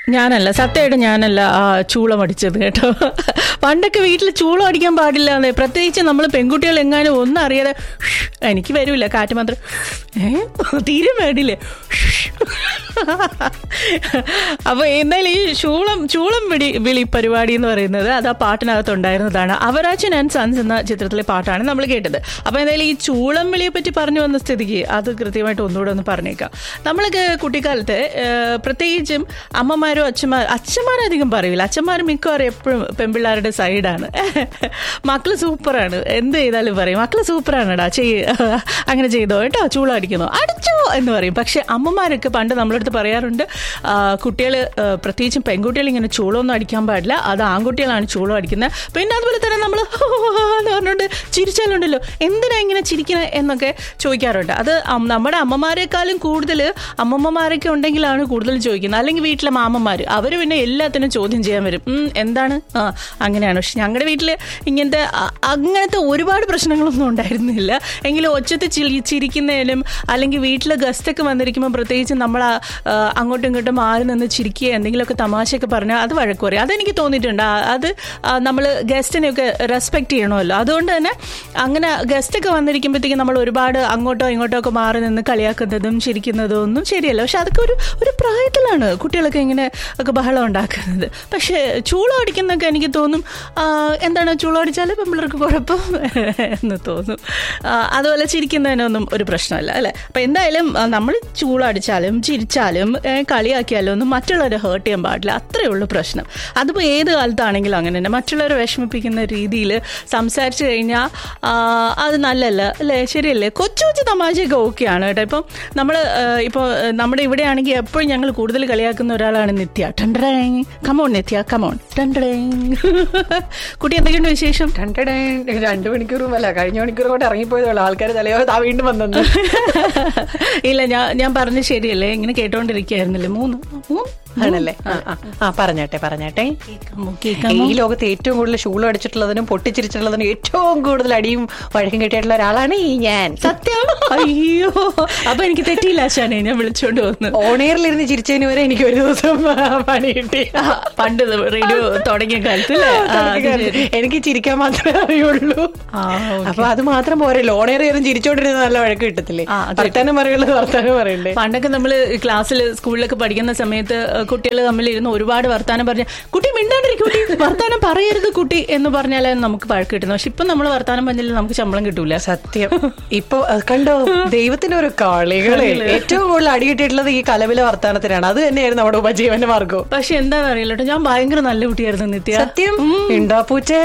ഞാനല്ല സത്യമായിട്ട് ഞാനല്ല ആ ചൂളം അടിച്ചത് കേട്ടോ പണ്ടൊക്കെ വീട്ടിൽ ചൂളം അടിക്കാൻ പാടില്ല എന്നേ പ്രത്യേകിച്ച് നമ്മൾ പെൺകുട്ടികൾ എങ്ങാനും ഒന്നും അറിയാതെ ഷ്, എനിക്ക് വരൂല കാറ്റ് മാത്രം ഏ തീരെ വേണ്ടില്ലേ അപ്പൊ എന്തായാലും ഈ ചൂളം ചൂളം വിളി വിളി പരിപാടി എന്ന് പറയുന്നത് അത് ആ പാട്ടിനകത്ത് ഉണ്ടായിരുന്നതാണ് അവരാച്ചൻ ആൻഡ് സൺസ് എന്ന ചിത്രത്തിലെ പാട്ടാണ് നമ്മൾ കേട്ടത് അപ്പൊ എന്തായാലും ഈ ചൂളം വിളിയെ പറ്റി പറഞ്ഞു വന്ന സ്ഥിതിക്ക് അത് കൃത്യമായിട്ട് ഒന്നുകൂടെ ഒന്ന് പറഞ്ഞേക്കാം നമ്മളൊക്കെ കുട്ടിക്കാലത്ത് ഏഹ്, പ്രത്യേകിച്ചും അമ്മമാരോ അച്ഛന്മാർ അച്ഛന്മാരധികം പറയില്ല അച്ഛന്മാർ മിക്കവാറും എപ്പോഴും പെൺപിള്ളേരുടെ സൈഡാണ് മക്കള് സൂപ്പറാണ് എന്ത് ചെയ്താലും പറയും മക്കള് സൂപ്പറാണടാ ചെയ്യ അങ്ങനെ ചെയ്തോ കേട്ടോ ചൂളം അടിക്കുന്നോ അടിച്ചോ എന്ന് പറയും പക്ഷെ അമ്മമാരൊക്കെ പണ്ട് നമ്മളടുത്ത് പറയാറുണ്ട് കുട്ടികൾ പ്രത്യേകിച്ചും പെൺകുട്ടികൾ ഇങ്ങനെ ചൂളമൊന്നും അടിക്കാൻ പാടില്ല അത് ആൺകുട്ടികളാണ് ചൂളം അടിക്കുന്നത് പിന്നെ അതുപോലെ തന്നെ നമ്മൾ എന്ന് പറഞ്ഞുകൊണ്ട് ചിരിച്ചാലുണ്ടല്ലോ എന്തിനാ ഇങ്ങനെ ചിരിക്കുന്നത് എന്നൊക്കെ ചോദിക്കാറുണ്ട് അത് അം- നമ്മുടെ അമ്മമാരെക്കാളും കൂടുതൽ അമ്മമ്മമാരൊക്കെ ഉണ്ടെങ്കിലാണ് കൂടുതൽ ചോദിക്കുന്നത് അല്ലെങ്കിൽ വീട്ടിലെ മാമന്മാർ അവർ പിന്നെ എല്ലാത്തിനും ചോദ്യം ചെയ്യാൻ വരും "ഉം, എന്താണ് ആ അങ്ങനെയാണ് പക്ഷെ ഞങ്ങളുടെ വീട്ടിൽ ഇങ്ങനത്തെ അ- അങ്ങനത്തെ ഒരുപാട് പ്രശ്നങ്ങളൊന്നും ഉണ്ടായിരുന്നില്ല എങ്കിലും ഒച്ചത്ത് ചിരി ചിരിക്കുന്നതിലും അല്ലെങ്കിൽ വീട്ടിൽ ഗസ്റ്റൊക്കെ വന്നിരിക്കുമ്പോൾ പ്രത്യേകിച്ച് നമ്മൾ ആ, ആ, അങ്ങോട്ടും ഇങ്ങോട്ടും മാറി നിന്ന് ചിരിക്കുക എന്തെങ്കിലുമൊക്കെ തമാശയൊക്കെ പറഞ്ഞാൽ അത് വഴക്ക് പറയും അതെനിക്ക് തോന്നിയിട്ടുണ്ട് ആ, അത് നമ്മൾ ഗസ്റ്റിനെയൊക്കെ റെസ്പെക്ട് ചെയ്യണമല്ലോ അതുകൊണ്ട് തന്നെ അങ്ങനെ ഗസ്റ്റൊക്കെ വന്നിരിക്കുമ്പോഴത്തേക്കും നമ്മൾ ഒരുപാട് അങ്ങോട്ടോ ഇങ്ങോട്ടോ ഒക്കെ മാറി നിന്ന് കളിയാക്കുന്നതും ചിരിക്കുന്നതും ഒന്നും ശരിയല്ല പക്ഷെ അതൊക്കെ ഒരു ഒരു പ്രായത്തിലാണ് കുട്ടികളൊക്കെ ഇങ്ങനെ ഒക്കെ ബഹളം ഉണ്ടാക്കുന്നത് പക്ഷേ ചൂളം അടിക്കുന്നൊക്കെ എനിക്ക് തോന്നും ആ, എന്താണ് ചൂളം അടിച്ചാൽ പെൺപിള്ളേർക്ക് കുഴപ്പം എന്ന് തോന്നും ആ, അതുപോലെ ചിരിക്കുന്നതിനൊന്നും ഒരു പ്രശ്നമല്ല അല്ലേ അപ്പം എന്തായാലും നമ്മൾ ചൂളം അടിച്ചാലും ചിരിച്ചാലും ഏ, കളിയാക്കിയാലും ഒന്നും മറ്റുള്ളവരെ ഹേർട്ട് ചെയ്യാൻ പാടില്ല അത്രയേ ഉള്ളൂ പ്രശ്നം അതിപ്പോൾ ഏത് കാലത്താണെങ്കിലും അങ്ങനെ തന്നെ മറ്റുള്ളവരെ വിഷമിപ്പിക്കുന്ന രീതിയിൽ സംസാരിച്ചു കഴിഞ്ഞാൽ അത് നല്ലല്ല അല്ലേ ശരിയല്ലേ കൊച്ചു കൊച്ചു തമാശയൊക്കെ ഓക്കെയാണ് കേട്ടോ ഇപ്പം നമ്മൾ ഇപ്പോൾ നമ്മുടെ ഇവിടെയാണെങ്കിൽ എപ്പോഴും ഞങ്ങൾ കൂടുതൽ കളിയാക്കുന്ന ഒരാളാണ് നിത്യ ടണ്ടടേങ് കമോൺ നിത്യ കമോൺ ടണ്ടടേങ് കുട്ടി എന്തൊക്കെയുണ്ട് വിശേഷം രണ്ടടേ രണ്ടു മണിക്കൂറും അല്ല കഴിഞ്ഞ മണിക്കൂർ കൊണ്ട് ഇറങ്ങിപ്പോയതുള്ളൂ ആൾക്കാർ തലയോ താ വീണ്ടും വന്നു ഇല്ല ഞാൻ ഞാൻ പറഞ്ഞ ശരിയല്ലേ ഇങ്ങനെ കേട്ടോണ്ടിരിക്കുകയായിരുന്നില്ലേ മൂന്ന് മൂന്ന് ആണല്ലേ ആ, ആ, ആ പറഞ്ഞാട്ടെ പറഞ്ഞാട്ടെ കേൾക്കാമോ കേൾക്കാമോ ഈ ലോകത്ത് ഏറ്റവും കൂടുതൽ ഷൂൾ അടിച്ചിട്ടുള്ളതിനും പൊട്ടിച്ചിരിച്ചിട്ടുള്ളതിനും ഏറ്റവും കൂടുതൽ അടിയും വഴക്കും കിട്ടിയിട്ടുള്ള ഒരാളാണ് ഈ ഞാൻ സത്യമാണ് അയ്യോ അപ്പൊ എനിക്ക് തെറ്റിയില്ല ആശാനെ ഞാൻ വിളിച്ചോണ്ട് വന്നു ഓണയറിലിരുന്ന് ചിരിച്ചതിന് വരെ എനിക്ക് ഒരു ദിവസം പണി കിട്ടി ആ, പണ്ട് റേഡിയോ തുടങ്ങിയ കാലത്ത് അല്ലേ? ആ, അത് ശരി. എനിക്ക് ചിരിക്കാൻ മാത്രമേ അറിയുള്ളൂ ആ, ഓക്കേ. അപ്പൊ അത് മാത്രം പോരെ ലോണേറി ഇരുന്ന് ചിരിച്ചോണ്ടിരുന്ന നല്ല വഴക്ക് കിട്ടത്തില്ലേ ആ, അത് വർത്താനം പറയുള്ളത് വർത്താനം പറയണ്ടേ പണ്ടൊക്കെ നമ്മള് ക്ലാസ്സിൽ സ്കൂളിലൊക്കെ പഠിക്കുന്ന സമയത്ത് കുട്ടികൾ തമ്മിൽ ഇരുന്ന് ഒരുപാട് വർത്താനം പറഞ്ഞ കുട്ടി മിണ്ടാണ്ടിരിക്കും കുട്ടി വർത്താനം പറയരുത് കുട്ടി എന്ന് പറഞ്ഞാലേ നമുക്ക് വഴക്ക് കിട്ടുന്നു പക്ഷെ ഇപ്പൊ നമ്മൾ വർത്താനം പറഞ്ഞാൽ നമുക്ക് ശമ്പളം കിട്ടൂല സത്യം ഇപ്പൊ അത് കണ്ടോ ദൈവത്തിന്റെ ഒരു കളികളെ ഏറ്റവും കൂടുതൽ അടി കിട്ടിയിട്ടുള്ളത് ഈ കലവിലെ വർത്താനത്തിനാണ് അത് തന്നെയായിരുന്നു നമ്മുടെ ഉപജീവന മാർഗവും പക്ഷെ എന്താണെന്ന് അറിയില്ല കേട്ടോ ഞാൻ ഭയങ്കര നല്ല കുട്ടിയായിരുന്നു നിത്യ സത്യം ഉണ്ടാപ്പൂച്ചേ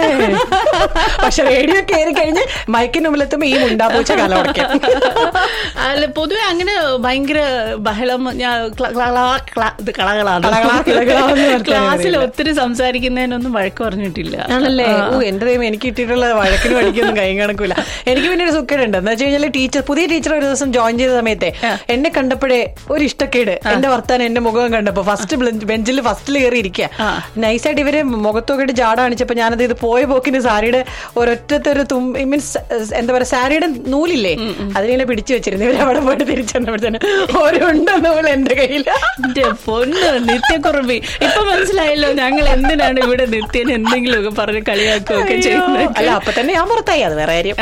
പക്ഷെ റേഡിയോ കയറി കഴിഞ്ഞ് മൈക്കിന് മുമ്പിലെത്തുമ്പോ ഈ മുണ്ടാപ്പൂച്ച കല ഉടയ്ക്കാം അല്ല പൊതുവെ അങ്ങനെ ഭയങ്കര ബഹളം ഞാൻ ക്ല- ക്ല- ക്ല- ക്ല- ഇത് കളകളാണ് കളകളാ, കളകളാന്ന് വർത്താനം ക്ലാസ്സിൽ പറയില്ല. ഒത്തിരി സംസാരിക്കുന്നതിനൊന്നും വഴക്ക് പറഞ്ഞിട്ടില്ല ആണല്ലേ ഓ എന്റെ ദൈവം എനിക്ക് കിട്ടിയിട്ടുള്ള വഴക്കിന് പഠിക്കൊന്നും കൈ കണക്കൂല എനിക്ക് പിന്നെ ഒരു സുഖമുണ്ട് എന്ന് വെച്ച് കഴിഞ്ഞാൽ ടീച്ചർ പുതിയ ടീച്ചർ ഒരു ദിവസം ജോയിൻ ചെയ്ത സമയത്തെ എന്നെ കണ്ടപ്പോഴേ ഒരു ഇഷ്ടക്കേട് എന്റെ വർത്താനം എന്റെ മുഖം കണ്ടപ്പോ ഫസ്റ്റ് ബെഞ്ചിൽ ഫസ്റ്റിൽ കയറി ഇരിക്കുക ആ. നൈസായിട്ട് ഇവര് മുഖത്തൊക്കെ ഇട്ട് ജാട കാണിച്ചപ്പോ ഞാനത് ഇത് പോയ പോക്കിന് സാരിയുടെ ഒരൊറ്റത്തെ ഒരു തും മീൻസ് എന്താ പറയാ സാരിയുടെ നൂലില്ലേ അതിനെ പിടിച്ചു വെച്ചിരുന്നു ഇവര് അവിടെ പോയിട്ട് തിരിച്ചെന്നപ്പോഴത്തേന് ഓരോണ്ട നൂല് എന്റെ കയ്യില് എന്റെ പൊന്ന് നിത്യക്കുറമ്പി ഇപ്പൊ മനസ്സിലായല്ലോ ഞങ്ങൾ എന്തിനാണ് ഇവിടെ നിത്യൻ എന്തെങ്കിലുമൊക്കെ പറഞ്ഞ് കളിയാക്കുകയൊക്കെ അയ്യോ. ചെയ്യുന്നത് അല്ല അപ്പൊ തന്നെ ഞാൻ പുറത്തായി അത് വേറെ കാര്യം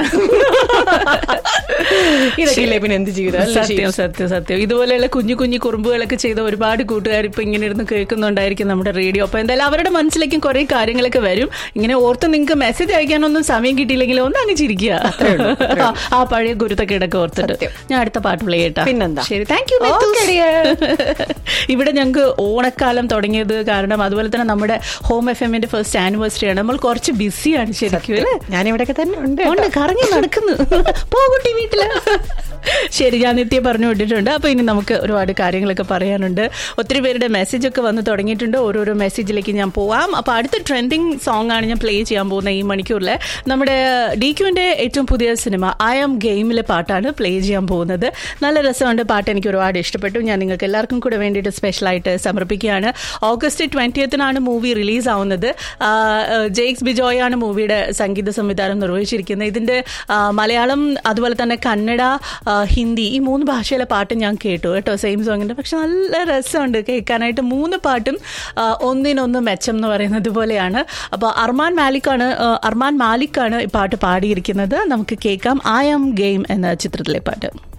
ഇതൊക്കെ ഇല്ലേ പിന്നെ എന്ത് ജീവിതം അല്ലേ സത്യം സത്യം സത്യം ഇതുപോലെയുള്ള കുഞ്ഞു കുഞ്ഞു കുറുമ്പുകളൊക്കെ ചെയ്ത ഒരുപാട് കൂട്ടുകാർ ഇപ്പൊ ഇങ്ങനെ ഇരുന്ന് കേൾക്കുന്നുണ്ടായിരിക്കും നമ്മുടെ റേഡിയോ അപ്പൊ എന്തായാലും അവരുടെ മനസ്സിലേക്കും കുറെ കാര്യങ്ങളൊക്കെ വരും ഇങ്ങനെ ഓർത്ത് നിങ്ങൾക്ക് മെസ്സേജ് അയക്കാനൊന്നും സമയം കിട്ടിയില്ലെങ്കിൽ ഒന്ന് അങ്ങ് ചിരിക്കുക ആ പഴയ ഗുരുത്തക്കേടൊക്കെ ഓർത്തിട്ട് സത്യം. ഞാൻ അടുത്ത പാട്ട് പ്ലേ ചെയ്യട്ടാ പിന്നെന്താ? ശരി താങ്ക് യു Okay, dear. ഇവിടെ ഞങ്ങൾക്ക് ഓണക്കാലം തുടങ്ങിയത് കാരണം അതുപോലെ തന്നെ നമ്മുടെ ഹോം എഫ് എമ്മിന്റെ ഫസ്റ്റ് ആനിവേഴ്സറി ആണ് നമ്മൾ കുറച്ച് ബിസിയാണ് ശരിക്കും അല്ലേ ഞാൻ ഇവിടെയൊക്കെ തന്നെ ഉണ്ട് ഉണ്ട് കറങ്ങി നടക്കുന്നു പോകുട്ടി വീട്ടില് ശരി ഞാൻ നിത്യ പറഞ്ഞു വിട്ടിട്ടുണ്ട് അപ്പൊ ഇനി നമുക്ക് ഒരുപാട് കാര്യങ്ങളൊക്കെ പറയാനുണ്ട് ഒത്തിരി പേരുടെ മെസ്സേജ് ഒക്കെ വന്ന് തുടങ്ങിയിട്ടുണ്ട് ഓരോരോ മെസ്സേജിലേക്ക് ഞാൻ പോവാം അപ്പൊ അടുത്ത ട്രെൻഡിങ് സോങ് ആണ് ഞാൻ പ്ലേ ചെയ്യാൻ പോകുന്ന ഈ മണിക്കൂറിൽ നമ്മുടെ ഡി ക്യുവിന്റെ ഏറ്റവും പുതിയ സിനിമ ഐ ആം ഗെയിമിലെ പാട്ടാണ് പ്ലേ ചെയ്യാൻ പോകുന്നത് നല്ല രസമുണ്ട് പാട്ട് എനിക്ക് ഒരുപാട് ഇഷ്ടപ്പെട്ടു ഞാൻ നിങ്ങൾക്ക് എല്ലാവർക്കും കൂടെ വേണ്ടിയിട്ട് സ്പെഷ്യലായിട്ട് സമർപ്പിക്കുകയാണ് ഓഗസ്റ്റ് ട്വന്റിയത്തിനാണ് മൂവി റിലീസ് ആവുന്നത് ആ, ആ, ജെയ്ക്സ് ബിജോയ് ആണ് മൂവിയുടെ സംഗീത സംവിധാനം നിർവഹിച്ചിരിക്കുന്നത് ഇതിന്റെ ആ, മലയാളം അതുപോലെ തന്നെ കന്നഡ ആ, ഹിന്ദി ഈ മൂന്ന് ഭാഷയിലെ പാട്ട് ഞാൻ കേട്ടു കേട്ടോ സെയിം സോങ്ങിന്റെ പക്ഷെ നല്ല രസമുണ്ട് കേൾക്കാനായിട്ട് മൂന്ന് പാട്ടും ആ, ഒന്നിനൊന്ന് മെച്ചം എന്ന് പറയുന്നത് പോലെയാണ് അപ്പോൾ അർമാൻ മാലിക്കാണ് ആ, അർമാൻ മാലിക്കാണ് ഈ പാട്ട് പാടിയിരിക്കുന്നത് നമുക്ക് കേൾക്കാം ഐ ആം ഗെയിം എന്ന ചിത്രത്തിലെ പാട്ട്